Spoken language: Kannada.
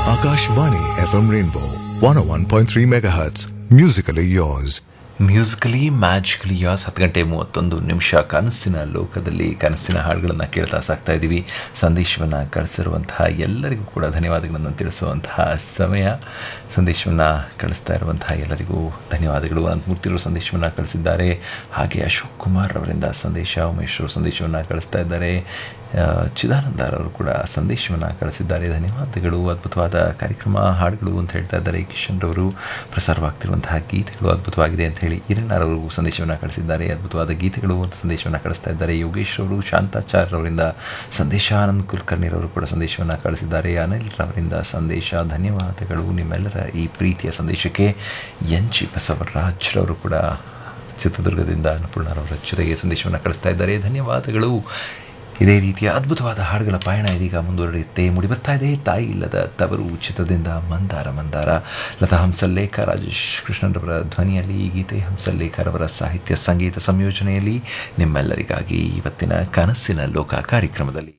Akashvani FM Rainbow 101.3 MHz. Musically yours. Musically magically yours ಹತ್ತು ಗಂಟೆ ಮೂವತ್ತೊಂದು ನಿಮಿಷ ಕನಸಿನ ಲೋಕದಲ್ಲಿ ಕನಸಿನ ಹಾಡುಗಳನ್ನು ಕೇಳ್ತಾ ಸಾಕ್ತಾ ಇದ್ದೀವಿ ಸಂದೇಶವನ್ನು ಕಳಿಸಿರುವಂತಹ ಎಲ್ಲರಿಗೂ ಕೂಡ ಧನ್ಯವಾದಗಳನ್ನು ತಿಳಿಸುವಂತಹ ಸಮಯ ಸಂದೇಶವನ್ನು ಕಳಿಸ್ತಾ ಇರುವಂತಹ ಎಲ್ಲರಿಗೂ ಧನ್ಯವಾದಗಳು ಅನಂತಮೂರ್ತಿಯವರು ಸಂದೇಶವನ್ನು ಕಳಿಸಿದ್ದಾರೆ ಹಾಗೆ ಅಶೋಕ್ ಕುಮಾರ್ ಅವರಿಂದ ಸಂದೇಶ ಉಮೇಶ್ ಅವರು ಸಂದೇಶವನ್ನು ಕಳಿಸ್ತಾ ಇದ್ದಾರೆ ಆ, ಚಿದಾನಂದರವರು ಕೂಡ ಸಂದೇಶವನ್ನು ಕಳಿಸಿದ್ದಾರೆ ಧನ್ಯವಾದಗಳು ಅದ್ಭುತವಾದ ಕಾರ್ಯಕ್ರಮ ಹಾಡುಗಳು ಅಂತ ಹೇಳ್ತಾ ಇದ್ದಾರೆ ಕಿಶನ್ ರವರು ಪ್ರಸಾರವಾಗ್ತಿರುವಂತಹ ಗೀತೆಗಳು ಅದ್ಭುತವಾಗಿದೆ ಅಂತ ಹೇಳಿ ಹಿರಣ್ಣರವರು ಸಂದೇಶವನ್ನು ಕಳಿಸಿದ್ದಾರೆ ಅದ್ಭುತವಾದ ಗೀತೆಗಳು ಅಂತ ಸಂದೇಶವನ್ನು ಕಳಿಸ್ತಾ ಇದ್ದಾರೆ ಯೋಗೇಶ್ ಅವರು ಶಾಂತಾಚಾರ್ಯ ಅವರಿಂದ ಸಂದೇಶ ಆನಂದ್ ಕುಲಕರ್ಣಿರವರು ಕೂಡ ಸಂದೇಶವನ್ನು ಕಳಿಸಿದ್ದಾರೆ ಅನಿಲ್ ರವರಿಂದ ಸಂದೇಶ ಧನ್ಯವಾದಗಳು ನಿಮ್ಮೆಲ್ಲರ ಈ ಪ್ರೀತಿಯ ಸಂದೇಶಕ್ಕೆ ಎನ್ ಜಿ ಬಸವರಾಜ್ರವರು ಕೂಡ ಚಿತ್ರದುರ್ಗದಿಂದ ಅನ್ನಪೂರ್ಣರವರ ಜೊತೆಗೆ ಸಂದೇಶವನ್ನು ಕಳಿಸ್ತಾ ಇದ್ದಾರೆ ಧನ್ಯವಾದಗಳು ಇದೇ ರೀತಿಯ ಅದ್ಭುತವಾದ ಹಾಡುಗಳ ಪಯಣ ಇದೀಗ ಮುಂದುವರಿಯುತ್ತೆ ಮುಡಿ ಬರ್ತಾ ಇದೆ ತಾಯಿ ಇಲ್ಲದ ತವರು ಚಿತ್ರದಿಂದ ಮಂದಾರ ಮಂದಾರ ಲತಾ ಹಂಸಲ್ಲೇಖ ರಾಜೇಶ್ ಕೃಷ್ಣರವರ ಧ್ವನಿಯಲ್ಲಿ ಈ ಗೀತೆ ಹಂಸಲ್ಲೇಖರವರ ಸಾಹಿತ್ಯ ಸಂಗೀತ ಸಂಯೋಜನೆಯಲ್ಲಿ ನಿಮ್ಮೆಲ್ಲರಿಗಾಗಿ ಇವತ್ತಿನ ಕನಸಿನ ಲೋಕ ಕಾರ್ಯಕ್ರಮದಲ್ಲಿ